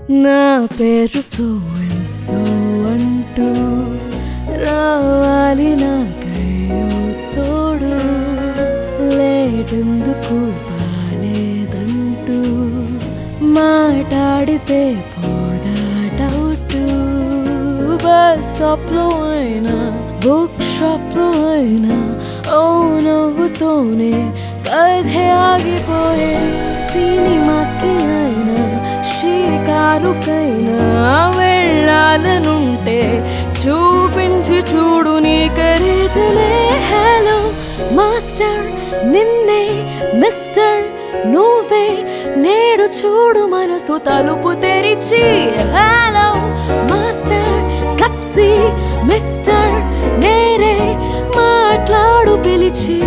నా పేరు so and so అంటూ రావాలి నాకయ్యో తోడు లేటెందుకు బాలేదంటూ మాట్లాడితే పోదా డౌట్ బస్ స్టాప్ లో అయినా బుక్ షాప్ లో అయినా ఓ నవ్వుతోనే కథే ఆగిపోయే సినిమాకి అయినా షికారుకైనా వెళ్ళాలనుంటే చూపించి చూడు నీ కరేజలే హలో మాస్టర్ నిన్నే మిస్టర్ నువ్వే నేడు చూడు మనసు తలుపు తెరిచి హలో మాస్టర్ కత్సి మిస్టర్ నేరే మాట్లాడు పిలిచి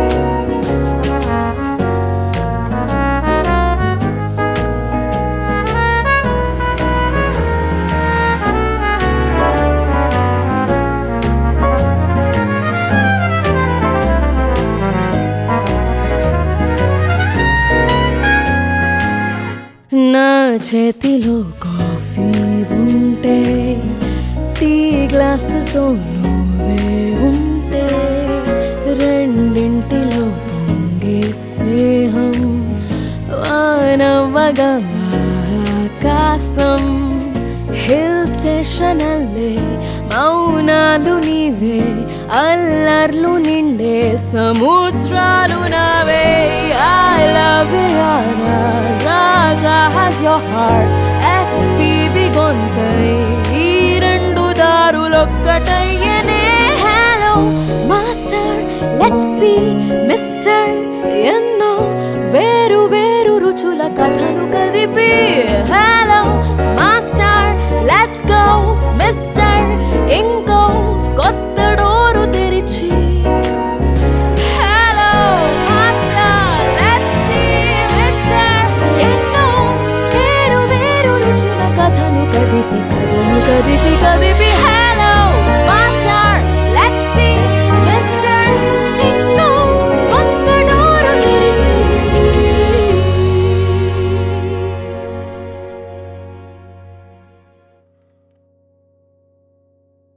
నా చేతిలో కాఫీ ఉంటే టీ గ్లాసుతో నువ్వే ఉంటే రెండింటిలో పొంగే స్నేహం వానవ్వగా ఆకాశం హిల్ స్టేషన్ అల్లే మౌనాలు నీవే అల్లర్లు నిండే సముద్రాలు నావే ఐ లవ్ యారా Raja has your heart SPB గొంతై ఈ రెండు దారులొక్కటయ్యనే hello master let's see mister ఎన్నో వేరు వేరు రుచుల కథను కదిపి హలో మా